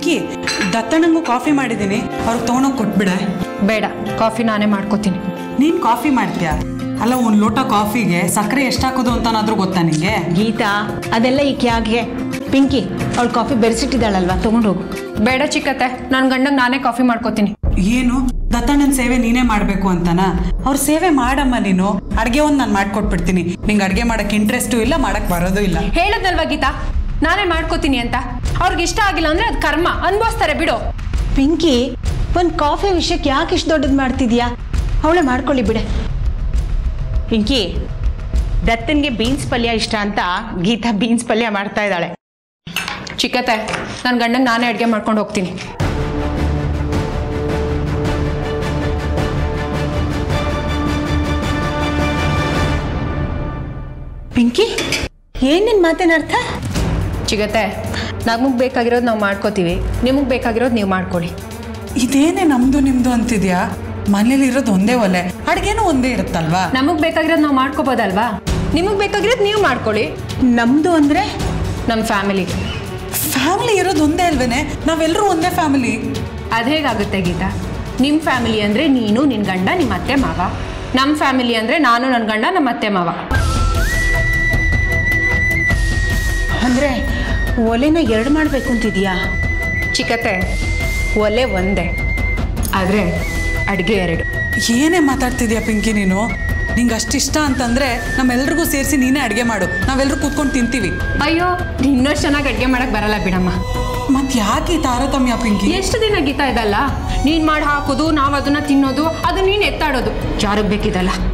Pinki ದತ್ತಣ್ಣಂಗೂ coffee ಮಾಡಿದ್ದೀನಿ ಅವ್ರಿಗೆ ತೊಗೊಂಡೋಗಿ ಕೊಟ್ಬಿಡ ಬೇಡ ಕಾಫಿ ನಾನೇ ಮಾಡ್ಕೋತೀನಿ ನೀನು ಕಾಫಿ ಮಾಡ್ತೀಯಾ ಅಲ್ಲ ಒಂದು ಲೋಟ ಕಾಫಿಗೆ ಸಕ್ಕರೆ ಎಷ್ಟಾಕೋದು ಅಂತನಾದ್ರೂ ಗೊತ್ತಾ ನಿಂಗೆ ಗೀತಾ ಅದೆಲ್ಲ ಈಕೆ ಯಾಕೆ ಪಿಂಕಿ ಅವಳು ಕಾಫಿ ಬೆರೆಸಿಟ್ಟಿದ್ದಾಳಲ್ವಾ ತಗೊಂಡೋಗು ಬೇಡ ಚಿಕ್ಕತ್ತೆ ನನ್ನ ಗಂಡಂಗೆ ನಾನೇ ಕಾಫಿ ಮಾಡ್ಕೋತೀನಿ ಏನು ದತ್ತಣ್ಣನ ಸೇವೆ ನೀನೇ ಮಾಡಬೇಕು ಅಂತನಾ ಅವ್ರ ಸೇವೆ ಮಾಡಮ್ಮ ನೀನು ಅಡ್ಗೆ ಒಂದು ನಾನು ಮಾಡ್ಕೊಟ್ಬಿಡ್ತೀನಿ ನಿಂಗೆ ಅಡ್ಗೆ ಮಾಡಕ್ಕೆ ಇಂಟ್ರೆಸ್ಟು ಇಲ್ಲ ಮಾಡಕ್ಕೆ ಬರೋದು ಇಲ್ಲ ಹೇಳದ್ನಲ್ವಾ ಗೀತಾ ನಾನೇ ಮಾಡ್ಕೋತೀನಿ ಅಂತ ಅವ್ರಿಗೆ ಇಷ್ಟ ಆಗಿಲ್ಲ ಅಂದ್ರೆ ಅದು ಕರ್ಮ ಅನ್ಭವಿಸ್ತಾರೆ ಬಿಡು ಪಿಂಕಿ ಒಂದು ಕಾಫಿ ವಿಷಯಕ್ಕೆ ಯಾಕೆ ಇಷ್ಟು ದೊಡ್ಡದು ಮಾಡ್ತಿದ್ಯಾ ಅವಳೇ ಮಾಡ್ಕೊಳ್ಳಿ ಬಿಡೆ ಪಿಂಕಿ ದತ್ತನ್ಗೆ ಬೀನ್ಸ್ ಪಲ್ಯ ಇಷ್ಟ ಅಂತ ಗೀತಾ ಬೀನ್ಸ್ ಪಲ್ಯ ಮಾಡ್ತಾ ಇದ್ದಾಳೆ ಚಿಕ್ಕತ್ತೆ ನನ್ನ ಗಂಡಂಗೆ ನಾನೇ ಅಡುಗೆ ಮಾಡ್ಕೊಂಡು ಹೋಗ್ತೀನಿ ಪಿಂಕಿ ಏನೇನು ಮಾತಿನ ಅರ್ಥ ಚಿಗತ್ತೆ ನಮಗೆ ಬೇಕಾಗಿರೋದು ನಾವು ಮಾಡ್ಕೋತೀವಿ ನಿಮಗೆ ಬೇಕಾಗಿರೋದು ನೀವು ಮಾಡ್ಕೊಳ್ಳಿ ಇದೇನೇ ನಮ್ದು ನಿಮ್ದು ಅಂತಿದ್ಯಾ ಮನೇಲಿ ಇರೋದು ಒಂದೇ ಒಲೆ ಅಡ್ಗೆನೂ ಒಂದೇ ಇರುತ್ತಲ್ವಾ ನಮಗೆ ಬೇಕಾಗಿರೋದು ನಾವು ಮಾಡ್ಕೋಬೋದಲ್ವಾ ನಿಮಗೆ ಬೇಕಾಗಿರೋದು ನೀವು ಮಾಡ್ಕೊಳ್ಳಿ ನಮ್ದು ಅಂದ್ರೆ ನಮ್ಮ ಫ್ಯಾಮಿಲಿಗೆ ಫ್ಯಾಮಿಲಿ ಇರೋದು ಒಂದೇ ಅಲ್ವೇನೆ ನಾವೆಲ್ಲರೂ ಒಂದೇ ಫ್ಯಾಮಿಲಿ ಅದು ಹೇಗಾಗುತ್ತೆ ಗೀತಾ ನಿಮ್ಮ ಫ್ಯಾಮಿಲಿ ಅಂದರೆ ನೀನು ನಿನ್ನ ಗಂಡ ನಿಮ್ಮ ಅತ್ತೆ ಮಾವ ನಮ್ಮ ಫ್ಯಾಮಿಲಿ ಅಂದರೆ ನಾನು ನನ್ನ ಗಂಡ ನಮ್ಮ ಅತ್ತೆ ಮಾವ ಅಂದ್ರೆ ಒಲೆನ ಎರಡು ಮಾಡಬೇಕು ಅಂತಿದ್ಯಾ ಚಿಕ್ಕತ್ತೆ ಒಲೆ ಒಂದೇ ಆದರೆ ಅಡುಗೆ ಎರಡು ಏನೇ ಮಾತಾಡ್ತಿದ್ಯಾ ಪಿಂಕಿ ನೀನು ನಿಂಗೆ ಅಷ್ಟಿಷ್ಟ ಅಂತಂದ್ರೆ ನಮ್ಮೆಲ್ರಿಗೂ ಸೇರಿಸಿ ನೀನೇ ಅಡುಗೆ ಮಾಡು ನಾವೆಲ್ಲರೂ ಕೂತ್ಕೊಂಡು ತಿಂತೀವಿ ಅಯ್ಯೋ ಇನ್ನಷ್ಟು ಚೆನ್ನಾಗಿ ಅಡುಗೆ ಮಾಡಕ್ಕೆ ಬರಲ್ಲ ಬಿಡಮ್ಮ ಮತ್ತೆ ಯಾಕೆ ಈ ತಾರತಮ್ಯ ಪಿಂಕಿ ಎಷ್ಟು ದಿನ ಗೀತಾ ಇದಲ್ಲ ನೀನು ಮಾಡಿ ಹಾಕೋದು ನಾವು ಅದನ್ನ ತಿನ್ನೋದು ಅದು ನೀನು ಎತ್ತಾಡೋದು ಯಾರಿಗೆ ಬೇಕಿದಲ್ಲ